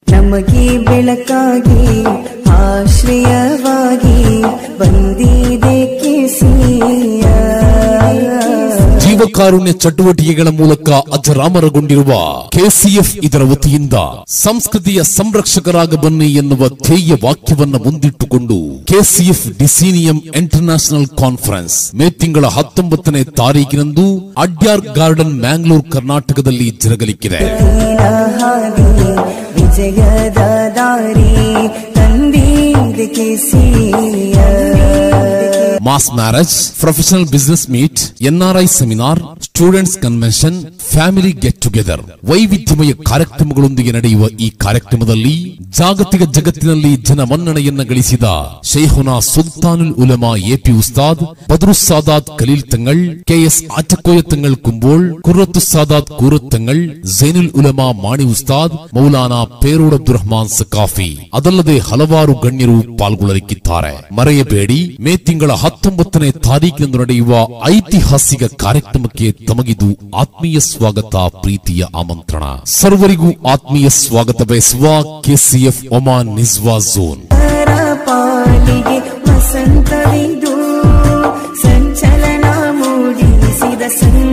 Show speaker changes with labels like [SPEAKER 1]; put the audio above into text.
[SPEAKER 1] ನಮಗೆ ಬೆಳಕಾಗಿ ಆಶ್ರಯವಾಗಿ ಬಂದಿದೆ ಕಿಸಿಯ
[SPEAKER 2] ಜೀವಕಾರುಣ್ಯ ಚಟುವಟಿಕೆಗಳ ಮೂಲಕ ಅಜರಾಮರಗೊಂಡಿರುವ ಕೆಸಿಎಫ್ ಇದರ ವತಿಯಿಂದ ಸಂಸ್ಕೃತಿಯ ಸಂರಕ್ಷಕರಾಗ ಬನ್ನಿ ಎನ್ನುವ ಧ್ಯೇಯ ವಾಕ್ಯವನ್ನ ಮುಂದಿಟ್ಟುಕೊಂಡು KCF decennium international conference May ತಿಂಗಳ ಹತ್ತೊಂಬತ್ತನೇ ತಾರೀಕಿನಂದು ಅಡ್ಯಾರ್ ಗಾರ್ಡನ್ ಮ್ಯಾಂಗ್ಳೂರ್ ಕರ್ನಾಟಕದಲ್ಲಿ ಜರುಗಲಿಕ್ಕಿದೆ
[SPEAKER 1] ಹಾದಿ ವಿಜಯದ ದಾರಿ ತಂದೀದ ಕಿಸಿಯ
[SPEAKER 2] mass marriage professional business meet NRI seminar students convention family get together ವೈವಿಧ್ಯಮಯ ಕಾರ್ಯಕ್ರಮಗಳೊಂದಿಗೆ ನಡೆಯುವ ಈ ಕಾರ್ಯಕ್ರಮದಲ್ಲಿ ಜಾಗತಿಕ ಜಗತ್ತಿನಲ್ಲಿ ಜನಮನ್ನಣೆಯನ್ನ ಗಳಿಸಿದ ಶೇಹುನಾ ಸುಲ್ತಾನುಲ್ ಉಲಮಾ ಎಪಿ ಉಸ್ತಾದ್ ಬದ್ರು ಸಾದಾತ್ ಖಲೀಲ್ ತಂಗಳ್ ಕೆಎಸ್ ಆಚಕೋಯ ತಂಗಳ್ ಕುಂಬೋಳ್ ಕುರ್ರತ್ತು ಸಾದಾತ್ ಕೂರತ್ ತಂಗಳ್ ಜೈನುಲ್ ಉಲಮಾ ಮಾಣಿ ಉಸ್ತಾದ್ ಮೌಲಾನಾ ಪೇರೋಡ್ ಅಬ್ದುಲ್ ರಹಮಾನ್ ಸಕಾಫಿ ಅದಲ್ಲದೆ ಹಲವಾರು ಗಣ್ಯರು ಪಾಲ್ಗೊಳ್ಳಲಿಕ್ಕಿದ್ದಾರೆ ಮರೆಯಬೇಡಿ ಮೇ ತಿಂಗಳ ಹತ್ತೊಂಬತ್ತನೇ ತಾರೀಕಿನಂದು ನಡೆಯುವ ಐತಿಹಾಸಿಕ ಕಾರ್ಯಕ್ರಮಕ್ಕೆ ತಮಗಿದು ಆತ್ಮೀಯ ಸ್ವಾಗತ ಪ್ರೀತಿಯ ಆಮಂತ್ರಣ ಸರ್ವರಿಗೂ ಆತ್ಮೀಯ ಸ್ವಾಗತ ಬಯಸುವ ಕೆಸಿಎಫ್ ಒಮಾನ್ ನಿಜ್ವಾ ಝೋನ್
[SPEAKER 1] ತರ ಪಾಲಿಗೆ ವಸಂತವಿದು ಸಂಚಲನ ಮೂಡಿಸಿದ ಸಂಗ